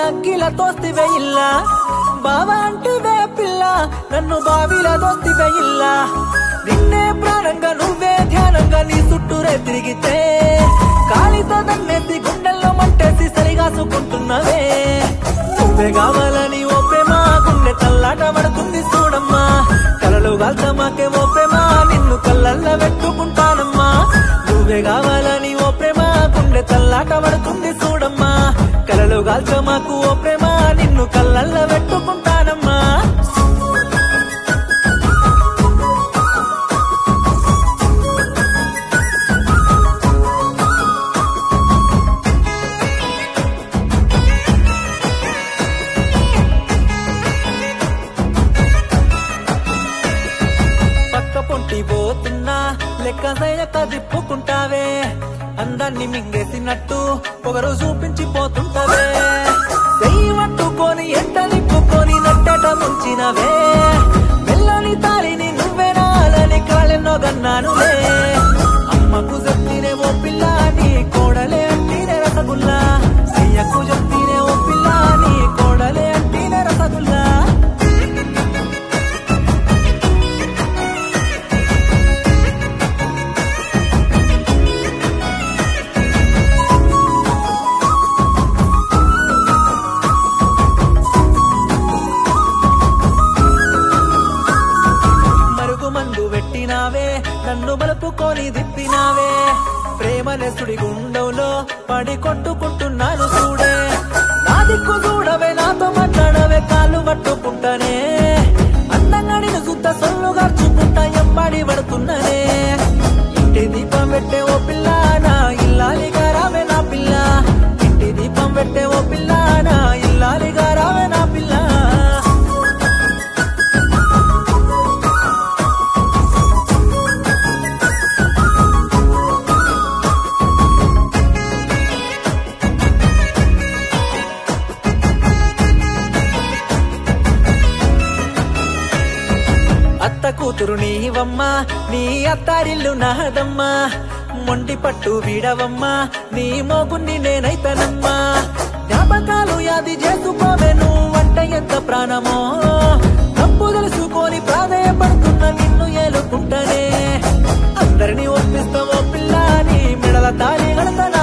అగ్గిల తోస్తివే ఇల్లా బావ అంటివే పిల్ల నన్ను బావిల దోస్తివే ఇల్లా నిన్నే ప్రాణంగా నువ్వే ధ్యానంగా నీ చుట్టూరే తిరిగితే కాలితో దన్నేసి గుండెల్లో మంటేసి సరిగాసుకుంటున్నవే నువ్వే కావాలని ఓ ప్రేమ గుండె చల్లాట పడుతుంది చూడమ్మా కలలు గాల్చమాకే ఓ ప్రేమ నిన్ను కళ్ళల్లో పెట్టుకుంటానమ్మా నువ్వే కావాలని ఓ ప్రేమ గుండె చల్లాట పడుతుంది చూడమ్మా కలలు గాల్చమాకు ఓ ప్రేమ నిన్ను కళ్ళల్లో పెట్టుకుంటానమ్మా పక్క పొంటి పోతున్నా లెక్క సైలక తిప్పుకుంటావే అందాన్ని మింగేసినట్టు పొగరు చూపించి పోతుంటవే చెయ్యి పట్టుకొని ఎంట నిప్పుకొని నట్టట ముంచినవే మెల్లని తాళిని నువ్వే నాలని కాళ్ళెన్నో గన్నానులే అమ్మకు చెప్తీనే ఓ పిల్ల నీ కోడలే అంటేనే రసగుల్లా చెయ్యకు చెప్తీనే ఓ పిల్ల నీ కోడలే అంటేనే రసగుల్లా మరుగు మందు పెట్టినావే నన్ను మలుపుకొని దిప్పినావే ప్రేమనే సుడి గుండంలో పడి కొట్టుకుంటున్నాను చూడే నా దిక్కు చూడవే నాతో మాట్లాడవే కాళ్ళు పట్టుకుంటానే అందంగా నేను సుత్త సొల్లు గార్చుకుంటా ఎంబడి పడుతున్ననే ఇంటి దీపం పెట్టే ఓ పిల్ల నా ఇల్లాలిగా రావే నా పిల్ల ఇంటి దీపం పెట్టే ఓ పిల్ల నా ఇల్లాలిగా రావే నా పిల్ల అత్త కూతురు నీవమ్మా నీ అత్తారిల్లు నాదమ్మా మొండి పట్టు వీడవమ్మా నీ మోగుని నేనైతనమ్మా జ్ఞాపకాలు యాది చేసుకోవే నువ్వంట ఎంత ప్రాణమో తప్పు తెలుసుకొని ప్రాధేయపడుతున్న నిన్ను ఏలుకుంటనే అందరినీ ఒప్పిస్తావో పిల్ల నీ మెడల తాళి గడతన